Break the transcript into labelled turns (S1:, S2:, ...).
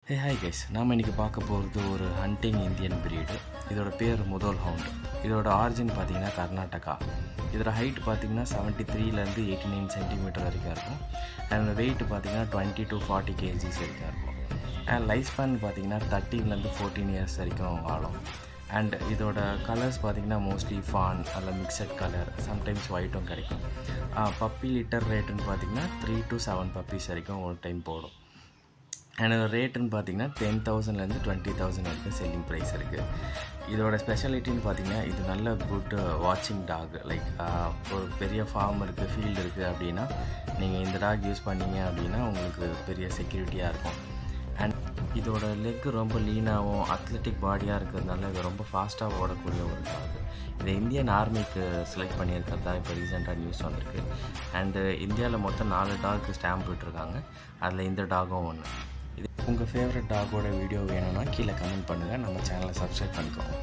S1: hey hi guys நாம் இன்றைக்கி பார்க்க போகிறது ஒரு ஹண்டிங் இந்தியன் பிரீடு இதோட பேர் முதல் ஹவுண்ட் இதோட ஆரிஜின் பார்த்தீங்கன்னா கர்நாடகா இதோட ஹைட் பார்த்தீங்கன்னா செவன்ட்டி த்ரீலேருந்து எயிட்டி நைன் சென்டிமீட்டர் வரைக்கும் இருக்கும் அண்ட் வெயிட் பார்த்தீங்கன்னா டுவெண்ட்டி டு ஃபார்ட்டி கேஜிஸ் வரைக்கும் இருக்கும் அண்ட் லைஃப் ஸ்பேன் பார்த்தீங்கன்னா தேர்ட்டீன்லேருந்து ஃபோர்டீன் இயர்ஸ் வரைக்கும் வாழும் அண்ட் இதோட கலர்ஸ் பார்த்தீங்கன்னா மோஸ்ட்லி ஃபான் அல்ல மிக்சட் கலர் சம்டைம்ஸ் ஒயிட்டும் கிடைக்கும் பப்பி லிட்டர் ரேட்டுன்னு பார்த்தீங்கன்னா த்ரீ டு செவன் பப்பீஸ் வரைக்கும் ஒரு டைம் போடும் அண்ட் ரேட்டுன்னு பார்த்தீங்கன்னா டென் தௌசண்ட்லேருந்து டுவெண்ட்டி தௌசண்ட் வரைக்கும் செல்லிங் ப்ரைஸ் இருக்குது இதோட ஸ்பெஷாலிட்டின்னு பார்த்தீங்கன்னா இது நல்ல குட் வாட்சிங் டாக் லைக் ஒரு பெரிய ஃபார்ம் இருக்குது ஃபீல்டு இருக்குது அப்படின்னா நீங்கள் இந்த டாக் யூஸ் பண்ணீங்க அப்படின்னா உங்களுக்கு பெரிய செக்யூரிட்டியாக இருக்கும் அண்ட் இதோட லெக் ரொம்ப லீனாகவும் அத்லெட்டிக் பாடியாக இருக்கிறதுனால இது ரொம்ப ஃபாஸ்ட்டாக ஓடக்கூடிய ஒரு டாக் இது இந்தியன் ஆர்மிக்கு செலக்ட் பண்ணியிருக்கிறது தான் இப்போ ரீசெண்டாக நியூஸ் வந்திருக்கு அண்டு இந்தியாவில் மொத்தம் நாலு டாக் ஸ்டாம்ப் விட்டுருக்காங்க அதில் இந்த டாகும் ஒன்று இது உங்கள் ஃபேவரட் டாகோட வீடியோ வேணும்னா கீழே கமெண்ட் பண்ணுங்கள் நம்ம சேனலை சப்ஸ்கிரைப் பண்ணிக்கோங்க